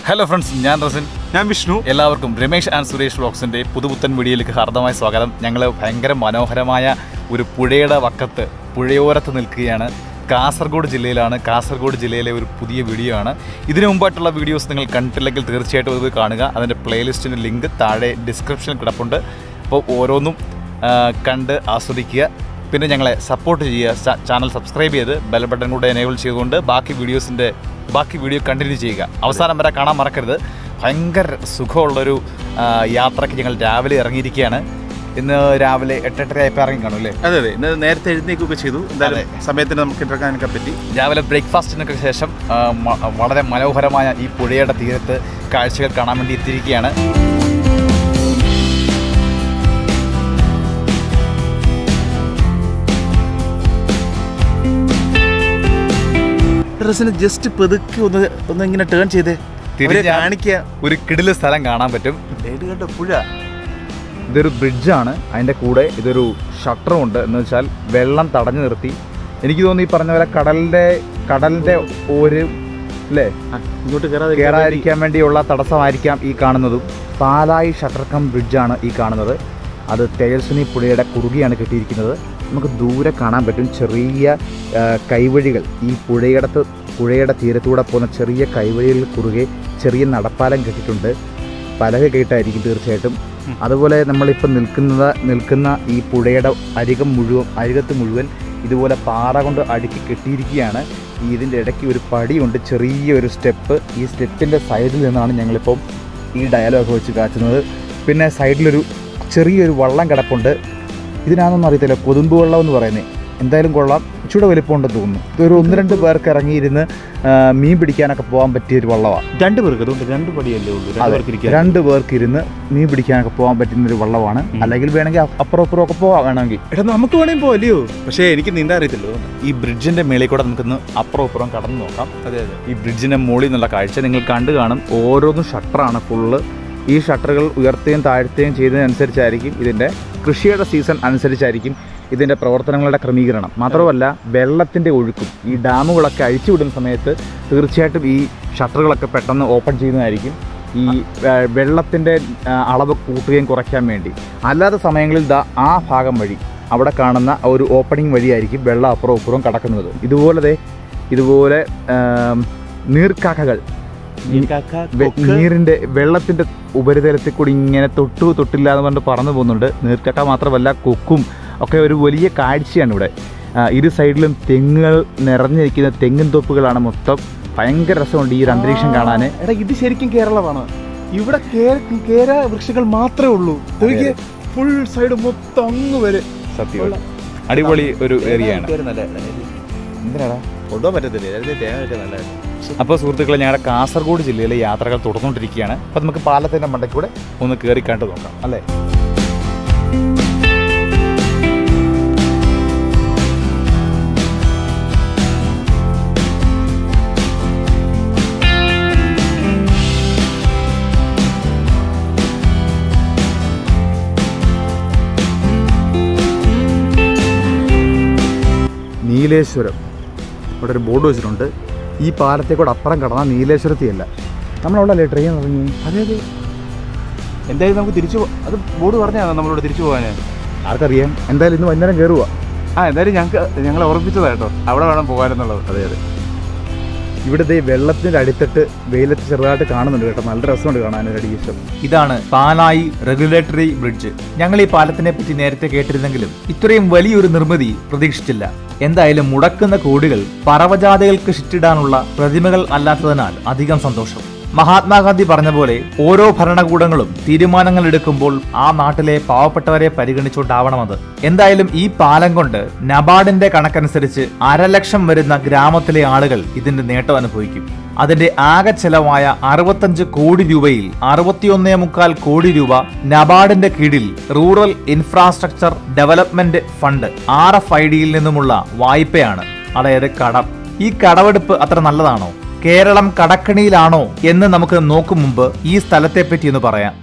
Hello friends ഞാൻ റസിൻ ഞാൻ വിഷ്ണു എല്ലാവർക്കും രമേശ് ആൻഡ് സുരേഷ് വ്ളോഗ്സിൻ്റെ പുതുപുത്തൻ വീഡിയോയിലേക്ക് ഹാർദമായ സ്വാഗതം ഞങ്ങൾ ഭയങ്കര മനോഹരമായ ഒരു പുഴയുടെ വക്കത്ത് പുഴയോരത്ത് നിൽക്കുകയാണ് കാസർഗോഡ് ജില്ലയിലാണ് കാസർഗോഡ് ജില്ലയിലെ ഒരു പുതിയ വീഡിയോ ആണ് ഇതിനു മുമ്പായിട്ടുള്ള വീഡിയോസ് നിങ്ങൾ കണ്ടിട്ടില്ലെങ്കിൽ തീർച്ചയായിട്ടും ഇത് കാണുക അതിൻ്റെ പ്ലേലിസ്റ്റിൻ്റെ ലിങ്ക് താഴെ ഡിസ്ക്രിപ്ഷനിൽ കിടപ്പുണ്ട് അപ്പോൾ ഓരോന്നും ആ, കണ്ട് ആസ്വദിക്കുക പിന്നെ ഞങ്ങളെ സപ്പോർട്ട് ചെയ്യുക ചാ- ചാനൽ സബ്സ്ക്രൈബ് ചെയ്ത് ബെൽ ബട്ടൺ കൂടെ എനേബിൾ ചെയ്തുകൊണ്ട് ബാക്കി വീഡിയോസിൻ്റെ ബാക്കി വീഡിയോ കണ്ടിന്യൂ ചെയ്യുക അവസാനം വരെ കാണാൻ മറക്കരുത് ഭയങ്കര സുഖമുള്ളൊരു ആ, യാത്രയ്ക്ക് ഞങ്ങൾ രാവിലെ ഇറങ്ങിയിരിക്കുകയാണ് ഇന്ന് രാവിലെ എട്ടെട്ടര ആയപ്പോൾ ഇറങ്ങി കാണും അല്ലേ അതെ അതെ ഇന്ന് നേരത്തെ എഴുന്നേക്കൊക്കെ ചെയ്തു എന്തായാലും സമയത്തിന് നമുക്ക് ഇറങ്ങാനൊക്കെ പറ്റി രാവിലെ ബ്രേക്ക്ഫാസ്റ്റിനൊക്കെ ശേഷം ആ, മ- വളരെ മനോഹരമായ ഈ പുഴയുടെ തീരത്ത് കാഴ്ചകൾ കാണാൻ വേണ്ടി എത്തിയിരിക്കുകയാണ് ഡ്രസ്സിന് ജസ്റ്റ് പെതുക്കി ഒന്ന് ഒന്ന് ഇങ്ങനെ ടേൺ ചെയ്തേ അവരെ തിരിഞ്ഞാ- കാണിക്കുക ഒരു കിടില് സ്ഥലം കാണാൻ പറ്റും ഏത് കണ്ട പുഴ ഇതൊരു ബ്രിഡ്ജാണ് അതിൻ്റെ കൂടെ ഇതൊരു ഷട്ടറും ഉണ്ട് എന്ന് വെച്ചാൽ വെള്ളം തടഞ്ഞു നിർത്തി എനിക്ക് തോന്നുന്നു ഈ പറഞ്ഞ പോലെ കടലിൻ്റെ കടലിൻ്റെ ഒരു അല്ലേ ആ, ഇങ്ങോട്ട് കയറാതെ കയറാതിരിക്കാൻ വേണ്ടിയുള്ള തടസ്സമായിരിക്കാം ഈ കാണുന്നതും പാലായി ഷട്ടർ കം ബ്രിഡ്ജാണ് ഈ കാണുന്നത് അത് തേജസ്വിനി പുഴയുടെ കുറുകിയാണ് കെട്ടിയിരിക്കുന്നത് നമുക്ക് ദൂരെ കാണാൻ പറ്റും ചെറിയ ആ, കൈവഴികൾ ഈ പുഴയിടത്ത് പുഴയുടെ തീരത്തൂടെ പോകുന്ന ചെറിയ കൈവഴികൾ കുറുകെ ചെറിയ നടപ്പാലം കെട്ടിയിട്ടുണ്ട് പലക കേട്ടായിരിക്കും തീർച്ചയായിട്ടും അതുപോലെ നമ്മളിപ്പോൾ നിൽക്കുന്നത് നിൽക്കുന്ന ഈ പുഴയുടെ അരികം മുഴുവൻ അരികത്ത് മുഴുവൻ ഇതുപോലെ പാറ കൊണ്ട് അടുക്കി കെട്ടിയിരിക്കുകയാണ് ഈ ഇതിൻ്റെ ഇടയ്ക്ക് ഒരു പടിയുണ്ട് ചെറിയൊരു സ്റ്റെപ്പ് ഈ സ്റ്റെപ്പിൻ്റെ സൈഡിൽ നിന്നാണ് ഞങ്ങളിപ്പം ഈ ഡയലോഗ് വെച്ച് കാച്ചുന്നത് പിന്നെ സൈഡിലൊരു ചെറിയൊരു വള്ളം കിടപ്പുണ്ട് ഇതിനാണെന്നൊന്നും അറിയത്തില്ല കൊതുമ്പ് വെള്ളം എന്ന് പറയുന്നത് എന്തായാലും കൊള്ളാം ഇച്ചിരി വലിപ്പമുണ്ടെന്ന് തോന്നുന്നു ഇതൊരു ഒന്ന് രണ്ട് പേർക്ക് ഇറങ്ങിയിരുന്ന് ആ, മീൻ പിടിക്കാനൊക്കെ പോകാൻ പറ്റിയ ഒരു വള്ളമാണ് രണ്ട് പേർക്ക് അതുകൊണ്ട് രണ്ട് പടിയല്ലേ ഉള്ളൂ രണ്ട് അതെ. പേർക്ക് ഇരിക്കാൻ രണ്ട് പേർക്ക് ഇരുന്ന് മീൻ പിടിക്കാനൊക്കെ പോകാൻ പറ്റുന്ന ഒരു വള്ളമാണ് ഉം. അല്ലെങ്കിൽ വേണമെങ്കിൽ അ- അപ്പുറം ഇപ്പുറം ഒക്കെ പോവാം വേണമെങ്കിൽ എടാ നമുക്ക് വേണമെങ്കിൽ പോവല്ലയോ പക്ഷേ എനിക്ക് നീന്താൻ അറിയത്തില്ല അതുകൊണ്ടാ. ഈ ബ്രിഡ്ജിന്റെ മേളിൽ കൂടെ നമുക്കിന്ന് അപ്പുറം ഇപ്പുറം കടന്നു നോക്കാം അതെ അതെ ഈ ബ്രിഡ്ജിന്റെ മുകളിൽ നിന്നുള്ള കാഴ്ച നിങ്ങൾ കണ്ടു കാണും ഓരോന്നും ഷട്ടറാണ് ഫുള്ള് ഈ ഷട്ടറുകൾ ഉയർത്തുകയും താഴ്ത്തുകയും ചെയ്യുന്നതനുസരിച്ചായിരിക്കും ഇതിൻ്റെ കൃഷിയുടെ സീസൺ അനുസരിച്ചായിരിക്കും ഇതിൻ്റെ പ്രവർത്തനങ്ങളുടെ ക്രമീകരണം മാത്രമല്ല വെള്ളത്തിൻ്റെ ഒഴുക്കും ഈ ഡാമുകളൊക്കെ അഴിച്ചുവിടുന്ന സമയത്ത് തീർച്ചയായിട്ടും ഈ ഷട്ടറുകളൊക്കെ പെട്ടെന്ന് ഓപ്പൺ ചെയ്യുന്നതായിരിക്കും ഈ വെള്ളത്തിൻ്റെ അളവ് കൂട്ടുകയും കുറയ്ക്കാൻ വേണ്ടി അല്ലാത്ത സമയങ്ങളിൽ ദാ ആ ഭാഗം വഴി അവിടെ കാണുന്ന ആ ഒരു ഓപ്പണിംഗ് വഴിയായിരിക്കും വെള്ളം അപ്പുറവും ഇപ്പുറവും കടക്കുന്നത് ഇതുപോലെ ദേ ഇതുപോലെ ആം, നീർക്കാക്കകൾ ഈ കാക്ക, വെ- കൊക്ക്, നീരിന്റെ വെള്ളത്തിന്റെ ഉപരിതലത്തിൽ കൂടി ഇങ്ങനെ തൊട്ടു തൊട്ടില്ല എന്ന് പറഞ്ഞിട്ട് പറന്നു പോകുന്നുണ്ട് നീർക്കക്ക മാത്രമല്ല കൊക്കും ഒക്കെ ഒരു വലിയ കാഴ്ചയാണ് ഇവിടെ ആ, ഇരു സൈഡിലും തെങ്ങുകൾ നിറഞ്ഞിരിക്കുന്ന തെങ്ങിൻ തോപ്പുകളാണ് മൊത്തം ഭയങ്കര രസമുണ്ട് ഈ ഒരു അന്തരീക്ഷം കാണാൻ എടാ ഇത് ശരിക്കും കേരളമാണ് ഇവിടെ കേര- കേര വൃക്ഷങ്ങൾ മാത്രമേ ഉള്ളൂ അതെ. ഫുൾ സൈഡ് മൊത്തം അങ്ങ് വരെ സത്യം അടിപൊളി ഒരു ഏരിയയാണ് കേര നല്ല എന്തിനാടാ കൊണ്ടുപോകാൻ പറ്റത്തില്ല അതിന്റെ തേങ്ങ കിട്ടിയ നല്ലതായിരുന്നു അപ്പോൾ സുഹൃത്തുക്കളെ ഞങ്ങളുടെ കാസർഗോഡ് ജില്ലയിലെ യാത്രകൾ തുടർന്നുകൊണ്ടിരിക്കുകയാണ് അപ്പോൾ നമുക്ക് പാലത്തിൻ്റെ മണ്ടയ്ക്കൂടെ ഒന്ന് കയറി കണ്ടു നോക്കാം അല്ലേ നീലേശ്വരം ഇവിടെ ഒരു ബോർഡ് വെച്ചിട്ടുണ്ട് ഈ പാലത്തെ കൂടെ അപ്പുറം കടന്നാൽ നീലേശ്വരത്തിയല്ല നമ്മളവിടെ ട്രെയിൻ ഇറങ്ങി അതെ അതെ എന്തായാലും നമുക്ക് തിരിച്ചു പോ- അത് ബോർഡ് പറഞ്ഞാണ് നമ്മളോട് തിരിച്ചു പോകാൻ ആർക്കറിയാം എന്തായാലും ഇന്ന് വൈകുന്നേരം കയറുക ആ എന്തായാലും ഞങ്ങൾക്ക് ഞങ്ങൾ ഓർമ്മിച്ചതാ കേട്ടോ അവിടെ വേണം പോകാനെന്നുള്ളത് അതെ അതെ ഇവിടുത്തെ വെള്ളത്തിൻ്റെ അടിത്തട്ട് വെയിലത്ത് ചെറുതായിട്ട് കാണുന്നുണ്ട് കേട്ടോ നല്ല രസമുണ്ട് കാണാൻ ഒരു അടിയിഷ്ടം ഇതാണ് പാലായി റെഗുലേറ്ററി ബ്രിഡ്ജ് ഞങ്ങൾ ഈ പാലത്തിനെ പറ്റി നേരത്തെ കേട്ടിരുന്നെങ്കിലും ഇത്രയും വലിയൊരു നിർമ്മിതി പ്രതീക്ഷിച്ചില്ല എന്തായാലും മുടക്കുന്ന കോടികൾ പറവജാതികൾക്ക് ഷിറ്റിടാനുള്ള പ്രതിമകൾ അല്ലാത്തതിനാൽ അധികം സന്തോഷം മഹാത്മാഗാന്ധി പറഞ്ഞ പോലെ ഓരോ ഭരണകൂടങ്ങളും തീരുമാനങ്ങൾ എടുക്കുമ്പോൾ ആ നാട്ടിലെ പാവപ്പെട്ടവരെ പരിഗണിച്ചുകൊണ്ടാവണം അത് എന്തായാലും ഈ പാലം കൊണ്ട് നബാർഡിന്റെ കണക്കനുസരിച്ച് അരലക്ഷം വരുന്ന ഗ്രാമത്തിലെ ആളുകൾ ഇതിന്റെ നേട്ടം അനുഭവിക്കും അതിന്റെ ആകെ ചെലവായ അറുപത്തഞ്ച് കോടി രൂപയിൽ അറുപത്തിയൊന്നേ മുക്കാൽ കോടി രൂപ നബാർഡിന്റെ കീഴിൽ rural infrastructure development fund R F I ഡിയിൽ നിന്നുമുള്ള വായ്പയാണ് അതായത് കടം ഈ കടമെടുപ്പ് അത്ര നല്ലതാണോ കേരളം കടക്കണിയിലാണോ എന്ന് നമുക്ക് നോക്കും മുമ്പ് ഈ സ്ഥലത്തെ പറ്റി ഒന്ന് പറയാം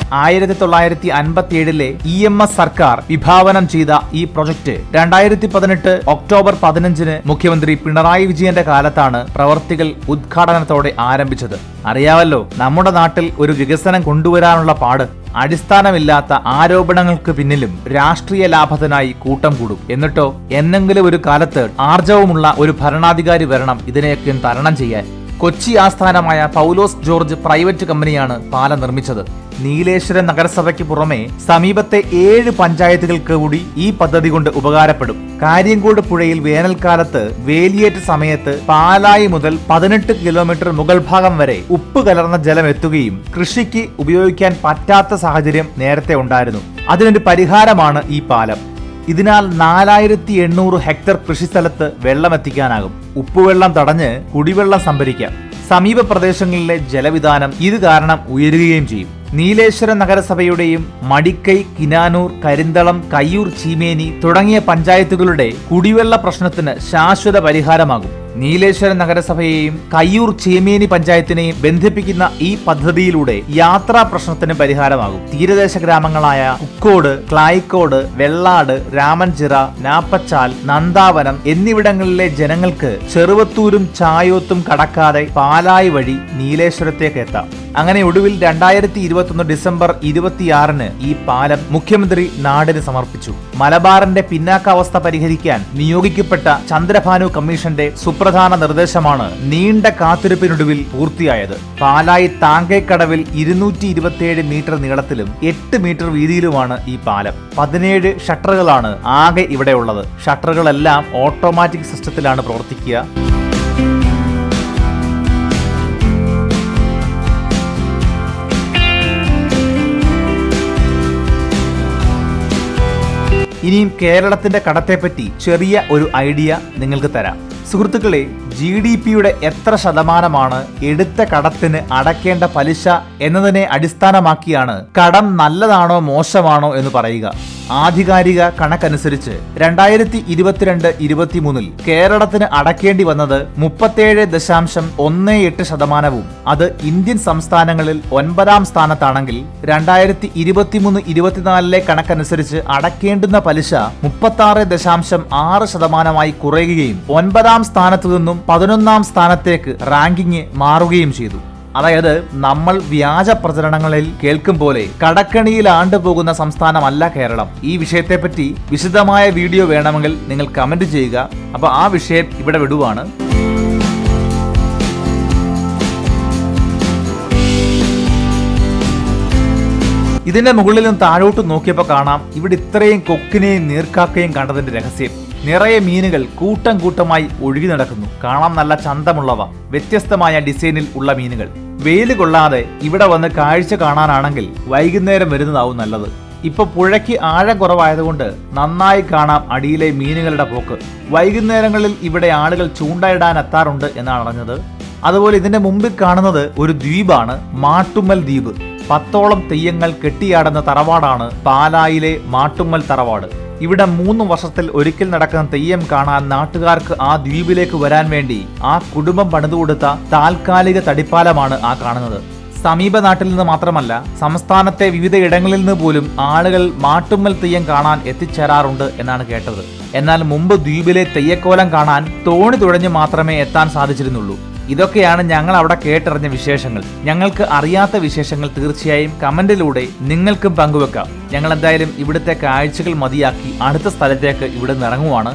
ആയിരത്തി തൊള്ളായിരത്തി അൻപത്തി ഏഴിലെ ഇ എം എസ് സർക്കാർ വിഭാവനം ചെയ്ത ഈ പ്രൊജക്ട് രണ്ടായിരത്തി പതിനെട്ട് ഒക്ടോബർ പതിനഞ്ചിന് മുഖ്യമന്ത്രി പിണറായി വിജയന്റെ കാലത്താണ് പ്രവർത്തികൾ ഉദ്ഘാടനത്തോടെ ആരംഭിച്ചത് അറിയാവല്ലോ നമ്മുടെ നാട്ടിൽ ഒരു വികസനം കൊണ്ടുവരാനുള്ള പാട് അടിസ്ഥാനമില്ലാത്ത ആരോപണങ്ങൾക്ക് പിന്നിലും രാഷ്ട്രീയ ലാഭത്തിനായി കൂട്ടം കൂടും എന്നിട്ടോ എന്നെങ്കിലും ഒരു കാലത്ത് ആർജവമുള്ള ഒരു ഭരണാധികാരി വരണം ഇതിനെയൊക്കെ തരണം ചെയ്യാൻ കൊച്ചി ആസ്ഥാനമായ പൗലോസ് ജോർജ് പ്രൈവറ്റ് കമ്പനിയാണ് പാലം നിർമ്മിച്ചത് നീലേശ്വരം നഗരസഭയ്ക്ക് പുറമെ സമീപത്തെ ഏഴ് പഞ്ചായത്തുകൾക്ക് കൂടി ഈ പദ്ധതി കൊണ്ട് ഉപകാരപ്പെടും കാര്യങ്കോട് പുഴയിൽ വേനൽക്കാലത്ത് വേലിയേറ്റ സമയത്ത് പാലായി മുതൽ പതിനെട്ട് കിലോമീറ്റർ മുകൾ ഭാഗം വരെ ഉപ്പ് കലർന്ന ജലം എത്തുകയും കൃഷിക്ക് ഉപയോഗിക്കാൻ പറ്റാത്ത സാഹചര്യം നേരത്തെ ഉണ്ടായിരുന്നു അതിനൊരു പരിഹാരമാണ് ഈ പാലം ഇതിനാൽ നാലായിരത്തി എണ്ണൂറ് ഹെക്ടർ കൃഷിസ്ഥലത്ത് വെള്ളം എത്തിക്കാനാകും ഉപ്പുവെള്ളം തടഞ്ഞ് കുടിവെള്ളം സംഭരിക്കാം സമീപ പ്രദേശങ്ങളിലെ ജലവിധാനം ഇത് കാരണം ഉയരുകയും ചെയ്യും നീലേശ്വരം നഗരസഭയുടെയും മടിക്കൈ കിനാനൂർ കരിന്തളം കയ്യൂർ ചീമേനി തുടങ്ങിയ പഞ്ചായത്തുകളുടെ കുടിവെള്ള പ്രശ്നത്തിന് ശാശ്വത പരിഹാരമാകും നീലേശ്വരം നഗരസഭയെയും കയ്യൂർ ചേമേനി പഞ്ചായത്തിനെയും ബന്ധിപ്പിക്കുന്ന ഈ പദ്ധതിയിലൂടെ യാത്രാ പ്രശ്നത്തിന് പരിഹാരമാകും തീരദേശ ഗ്രാമങ്ങളായ കുക്കോട് ക്ലായിക്കോട് വെള്ളാട് രാമൻചിറ നാപ്പച്ചാൽ നന്ദാവനം എന്നിവിടങ്ങളിലെ ജനങ്ങൾക്ക് ചെറുവത്തൂരും ചായോത്തും കടക്കാതെ പാലായി വഴി നീലേശ്വരത്തേക്ക് എത്താം അങ്ങനെ ഒടുവിൽ രണ്ടായിരത്തി ഇരുപത്തൊന്ന് ഡിസംബർ ഇരുപത്തിയാറിന് ഈ പാലം മുഖ്യമന്ത്രി നാടിന് സമർപ്പിച്ചു മലബാറിന്റെ പിന്നാക്കാവസ്ഥ പരിഹരിക്കാൻ നിയോഗിക്കപ്പെട്ട ചന്ദ്രഭാനു കമ്മീഷന്റെ സുപ്രധാന നിർദ്ദേശമാണ് നീണ്ട കാത്തിരിപ്പിനൊടുവിൽ പൂർത്തിയായത് പാലായി താങ്കേക്കടവിൽ ഇരുന്നൂറ്റി ഇരുപത്തിയേഴ് മീറ്റർ നീളത്തിലും എട്ട് മീറ്റർ വീതിയിലുമാണ് ഈ പാലം പതിനേഴ് ഷട്ടറുകളാണ് ആകെ ഇവിടെ ഉള്ളത് ഷട്ടറുകളെല്ലാം ഓട്ടോമാറ്റിക് സിസ്റ്റത്തിലാണ് പ്രവർത്തിക്കുക ഇനിയും കേരളത്തിന്റെ കടത്തെപ്പറ്റി ചെറിയ ഒരു ഐഡിയ നിങ്ങൾക്ക് തരാം സുഹൃത്തുക്കളെ ജി ഡി പിയുടെ എത്ര ശതമാനമാണ് എടുത്ത കടത്തിന് അടയ്ക്കേണ്ട പലിശ എന്നതിനെ അടിസ്ഥാനമാക്കിയാണ് കടം നല്ലതാണോ മോശമാണോ എന്ന് പറയുക ആധികാരിക കണക്കനുസരിച്ച് രണ്ടായിരത്തി ഇരുപത്തിരണ്ട് ഇരുപത്തിമൂന്നിൽ കേരളത്തിന് അടയ്ക്കേണ്ടി വന്നത് മുപ്പത്തേഴ് ദശാംശം ഒന്ന് എട്ട് ശതമാനവും അത് ഇന്ത്യൻ സംസ്ഥാനങ്ങളിൽ ഒൻപതാം സ്ഥാനത്താണെങ്കിൽ രണ്ടായിരത്തി ഇരുപത്തിമൂന്ന് ഇരുപത്തിനാലിലെ കണക്കനുസരിച്ച് അടയ്ക്കേണ്ടുന്ന പലിശ മുപ്പത്തി ആറ് ദശാംശം ആറ് ശതമാനമായി കുറയുകയും ഒൻപതാം സ്ഥാനത്തു നിന്നും പതിനൊന്നാം സ്ഥാനത്തേക്ക് റാങ്കിങ് മാറുകയും ചെയ്തു അതായത് നമ്മൾ വ്യാജ പ്രചരണങ്ങളിൽ കേൾക്കും പോലെ കടക്കണിയിൽ ആണ്ടുപോകുന്ന സംസ്ഥാനമല്ല കേരളം ഈ വിഷയത്തെപ്പറ്റി വിശദമായ വീഡിയോ വേണമെങ്കിൽ നിങ്ങൾ കമന്റ് ചെയ്യുക അപ്പൊ ആ വിഷയം ഇവിടെ വിടുവാണ് ഇതിന്റെ മുകളിൽ നിന്ന് താഴോട്ട് നോക്കിയപ്പോൾ കാണാം ഇവിടെ ഇത്രയും കൊക്കിനെയും നീർക്കാക്കയും കണ്ടതിന്റെ രഹസ്യം നിറയെ മീനുകൾ കൂട്ടം കൂട്ടമായി ഒഴുകി നടക്കുന്നു കാണാൻ നല്ല ചന്തമുള്ളവ വ്യത്യസ്തമായ ഡിസൈനിൽ ഉള്ള മീനുകൾ വെയിൽ കൊള്ളാതെ ഇവിടെ വന്ന് കാഴ്ച കാണാനാണെങ്കിൽ വൈകുന്നേരം വരുന്നതാവും നല്ലത് ഇപ്പൊ പുഴയ്ക്ക് ആഴം കുറവായതുകൊണ്ട് നന്നായി കാണാം അടിയിലെ മീനുകളുടെ പോക്ക് വൈകുന്നേരങ്ങളിൽ ഇവിടെ ആളുകൾ ചൂണ്ടയിടാൻ എത്താറുണ്ട് എന്നാണ് അറിഞ്ഞത് അതുപോലെ ഇതിന്റെ മുമ്പിൽ കാണുന്നത് ഒരു ദ്വീപാണ് മാട്ടുമ്മൽ ദ്വീപ് പത്തോളം തെയ്യങ്ങൾ കെട്ടിയാടുന്ന തറവാടാണ് പാലായിലെ മാട്ടുമ്മൽ തറവാട് ഇവിടെ മൂന്ന് വർഷത്തിൽ ഒരിക്കൽ നടക്കുന്ന തെയ്യം കാണാൻ നാട്ടുകാർക്ക് ആ ദ്വീപിലേക്ക് വരാൻ വേണ്ടി ആ കുടുംബം പണിതുകൊടുത്ത താൽക്കാലിക തടിപ്പാലമാണ് ആ കാണുന്നത് സമീപ നാട്ടിൽ നിന്ന് മാത്രമല്ല സംസ്ഥാനത്തെ വിവിധ ഇടങ്ങളിൽ നിന്ന് പോലും ആളുകൾ മാട്ടുമ്മൽ തെയ്യം കാണാൻ എത്തിച്ചേരാറുണ്ട് എന്നാണ് കേട്ടത് എന്നാൽ മുമ്പ് ദ്വീപിലെ തെയ്യക്കോലം കാണാൻ തോണി തുഴഞ്ഞു മാത്രമേ എത്താൻ സാധിച്ചിരുന്നുള്ളൂ ഇതൊക്കെയാണ് ഞങ്ങൾ അവിടെ കേട്ടറിഞ്ഞ വിശേഷങ്ങൾ ഞങ്ങൾക്ക് അറിയാത്ത വിശേഷങ്ങൾ തീർച്ചയായും കമന്റിലൂടെ നിങ്ങൾക്കും പങ്കുവെക്കാം ഞങ്ങൾ എന്തായാലും ഇവിടുത്തെ കാഴ്ചകൾ മതിയാക്കി അടുത്ത സ്ഥലത്തേക്ക് ഇവിടെ നിന്ന് ഇറങ്ങുവാണ്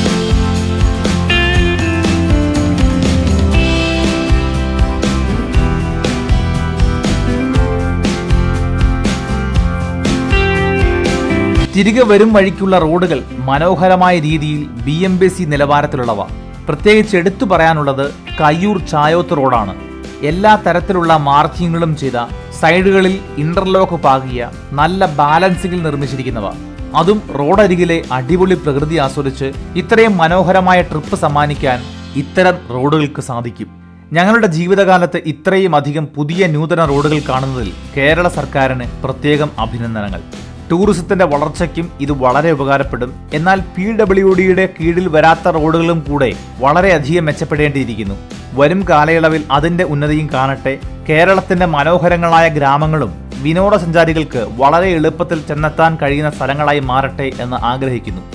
തിരികെ വരും വഴിക്കുള്ള റോഡുകൾ മനോഹരമായ രീതിയിൽ ബി എം ബി സി നിലവാരത്തിലുള്ളവ പ്രത്യേകിച്ച് എടുത്തു പറയാനുള്ളത് കയ്യൂർ ചായോത്ത് റോഡാണ് എല്ലാ തരത്തിലുള്ള മാർക്കിങ്ങുകളും ചെയ്ത സൈഡുകളിൽ ഇന്റർലോക്ക് പാകിയ നല്ല ബാലൻസിങ്ങിൽ നിർമ്മിച്ചിരിക്കുന്നവ അതും റോഡരികിലെ അടിപൊളി പ്രകൃതി ആസ്വദിച്ച് ഇത്രയും മനോഹരമായ ട്രിപ്പ് സമ്മാനിക്കാൻ ഇത്തരം റോഡുകൾക്ക് സാധിക്കും ഞങ്ങളുടെ ജീവിതകാലത്ത് ഇത്രയും അധികം പുതിയ നൂതന റോഡുകൾ കാണുന്നതിൽ കേരള സർക്കാരിന് പ്രത്യേകം അഭിനന്ദനങ്ങൾ ടൂറിസത്തിന്റെ വളർച്ചയ്ക്കും ഇത് വളരെ ഉപകാരപ്പെടും എന്നാൽ പി ഡബ്ല്യു ഡിയുടെ കീഴിൽ വരാത്ത റോഡുകളും കൂടെ വളരെയധികം മെച്ചപ്പെടേണ്ടിയിരിക്കുന്നു വരും കാലയളവിൽ അതിന്റെ ഉന്നതിയും കാണട്ടെ കേരളത്തിന്റെ മനോഹരങ്ങളായ ഗ്രാമങ്ങളും വിനോദസഞ്ചാരികൾക്ക് വളരെ എളുപ്പത്തിൽ ചെന്നെത്താൻ കഴിയുന്ന സ്ഥലങ്ങളായി മാറട്ടെ എന്ന് ആഗ്രഹിക്കുന്നു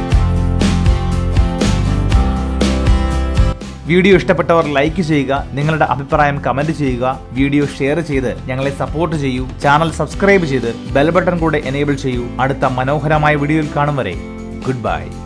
വീഡിയോ ഇഷ്ടപ്പെട്ടവർ ലൈക്ക് ചെയ്യുക നിങ്ങളുടെ അഭിപ്രായം കമന്റ് ചെയ്യുക വീഡിയോ ഷെയർ ചെയ്ത് ഞങ്ങളെ സപ്പോർട്ട് ചെയ്യൂ ചാനൽ സബ്സ്ക്രൈബ് ചെയ്ത് ബെൽ ബട്ടൺ കൂടെ എനേബിൾ ചെയ്യൂ അടുത്ത മനോഹരമായ വീഡിയോയിൽ കാണും വരെ ഗുഡ് ബൈ